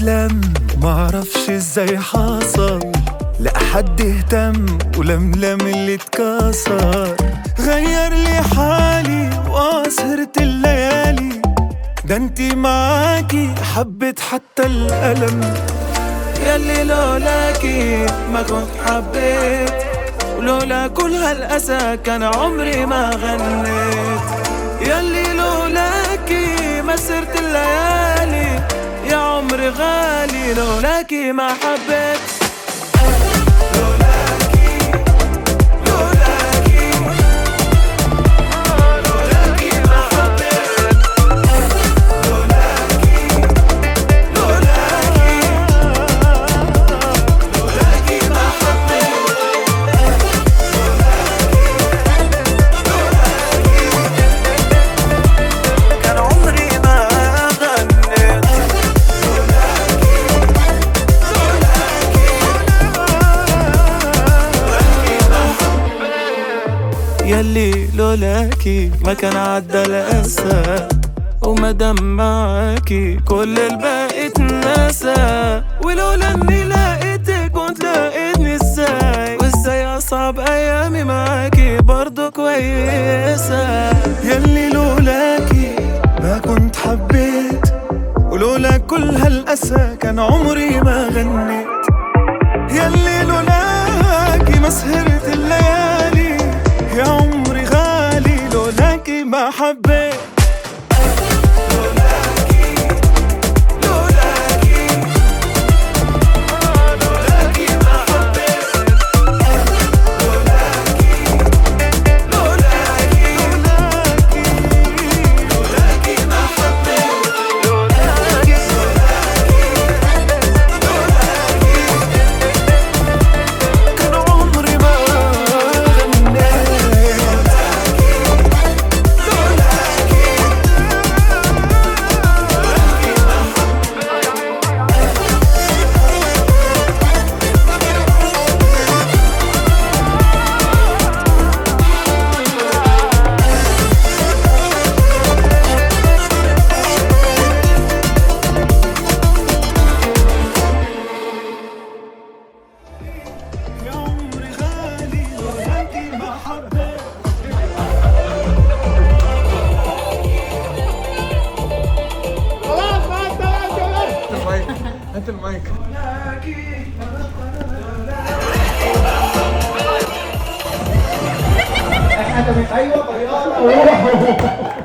اتلم معرفش ازاي حصل لا حد اهتم ولملم اللي اتكسر غير لي حالي واسهرت الليالي ده انتي معاكي حبت حتى الألم يلي لولاكي ما كنت حبيت ولولا كل هالأسى كان عمري ما غنيت يلي لولاكي ما سرت الليالي يا عمري غالي لولاكي ما حبيت لولاكي لولاكي لولاكي ما حبيت لولاكي لولاكي لولاكي ما حبيت كان عمري ما غنيت يلي لولاكي ما كان عدى الأسى وما دام معاكي كل الباقي اتنسى ولولا اني لقيتك كنت لقيتني ازاي وازاي اصعب ايامي معاكي برضو كويسة يلي لولاكي ما كنت حبيت ولولا كل هالأسى كان عمري ما غنيت يلي لولاكي ما سهرت الليالي يا عمري غالي لولاكي ما حبيت لولاكي لولاكي لولاكي ما حبيت لولاكي لولاكي لولاكي ما حبيت لولاكي كان عمري ما غنيت يا عمري غالي لولاكي ما حبيت هات المايك احنا مش ايوه طريقه